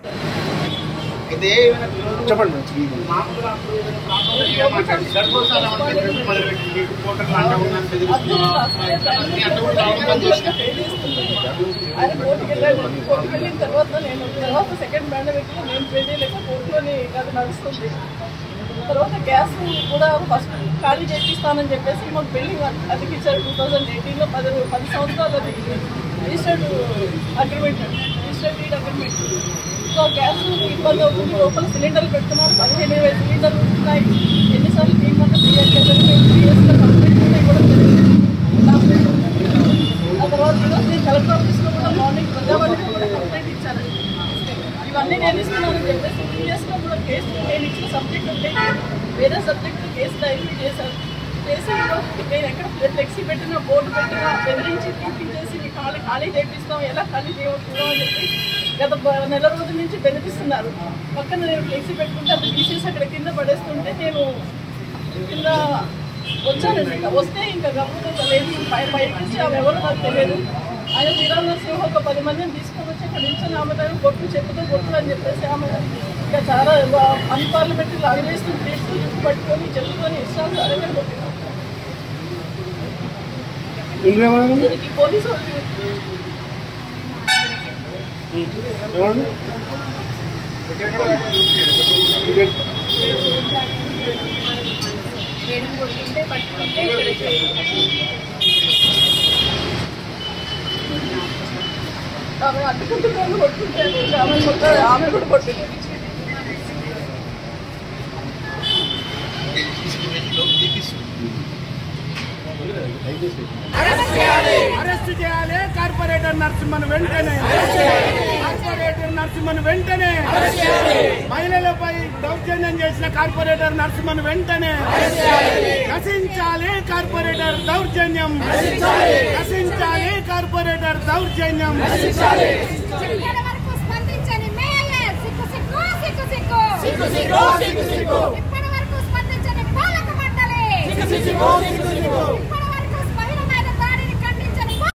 అయితే ఏమైనా చెప్పండి మామూలుగా అప్పుడు ఏదైనా ప్రాబ్లం ఉంటే ఏం మాట్లాడండి. గర్భవసాలు ఏమన్నా పెట్టినట్టు మొదలుపెట్టి మీకు కోటర్లు అంట ఉన్నాను బెదిరిస్తున్నావా? అన్ని అంట కూడా రావడం చేసిన ఆయన కోర్టుకి వెళ్ళాడు కోర్టుకి వెళ్ళిన తర్వాత నేను తర్వాత సెకండ్ బ్యాండ్ పెట్టి నేను పే చేయలేక కోర్టులోని అది నడుస్తుంది తర్వాత గ్యాస్ కూడా ఫస్ట్ ఖాళీ చేపిస్తానని చెప్పేసి మాకు బిల్డింగ్ అతికి ఇచ్చారు టూ థౌజండ్ ఎయిటీన్లో పది పది సంవత్సరాలు అది registered agreement registered deed agreement so gas ఇబ్బంది అవుతుంది లోపల సిలిండర్లు పెడుతున్నారు పదిహేను ఇరవై సిలిండర్లు ఉంటున్నాయి ఎన్నిసార్లు టీం అంతా క్లియర్ చేశారు మేము త్రీ ఇయర్స్లో కంప్లీట్ కూడా జరిగింది ఆ తర్వాత ఈరోజు నేను కలెక్టర్ ఆఫీస్లో కూడా మార్నింగ్ ప్రజావాణికి కూడా కంప్లైంట్ ఇచ్చాను ఇవన్నీ నేను ఇస్తున్నానని చెప్పేసి ప్రీవియస్గా కూడా కేసు నేను ఇచ్చిన సబ్జెక్ట్ ఉంటే వేరే సబ్జెక్ట్ కేసు డైరీ చేశాను చేసి ఈరోజు నేను ఎక్కడ ఫ్లెక్సీ పెట్టినా బోర్డు పెట్టినా బెదిరించి తీపించేసి మీ ఖాళీ ఖాళీ చేపిస్తాం ఎలా ఖాళీ చేయవచ్చు అని చెప్పి గత బ- నెల రోజుల నుంచి బెదిరిస్తున్నారు పక్కన నేను ఫ్లెక్సీ పెట్టుకుంటే అది తీసేసి అక్కడ కింద పడేస్తుంటే నేను కింద వచ్చాను ఇంకా వస్తే ఇంకా గమ్మున లేదు పై పైకి వచ్చి ఆమె ఎవరు నాకు తెలియదు ఆయన శ్రీరామ సింహ ఒక పది మందిని తీసుకొని వచ్చి అక్కడ నుంచి ఆమె దగ్గర కొట్టు చెప్పుతో కొట్టు అని చెప్పేసి ఆమె ఇంకా చాలా అన్పార్లమెంటరీ లాగా వేస్తూ తీసుకు పట్టుకొని చెప్పుకొని ఇష్టాలు అరగడ కొట్టినాం ఇంకేమన్నా దీనికి పోలీసు వాళ్ళు ఏమన్నా వేడి కొట్టింటే పట్టుకుంటే ఇక్కడ చేయి. ఆమె అడ్డుకుంటున్నాను కొట్టుకుంటే ఆమె కొట్టారు ఆమె కూడా కొట్టింది అరెస్ట్ చేయాలి కార్పొరేటర్ నరసింహన్ వెంటనే కార్పొరేటర్ నరసింహన్ వెంటనే మహిళలపై దౌర్జన్యం చేసిన కార్పొరేటర్ నరసింహన్ వెంటనే నశించాలి కార్పొరేటర్ దౌర్జన్యం నశించాలి కార్పొరేటర్ దౌర్జన్యం చెప్పిన వరకు స్పందించని మేయర్ సిక్కు సిక్కు సిక్కు సిక్కు సిక్కు సిక్కు సిక్కు ఇప్పటి వరకు స్పందించని పాలక మండలి సిక్కు సిక్కు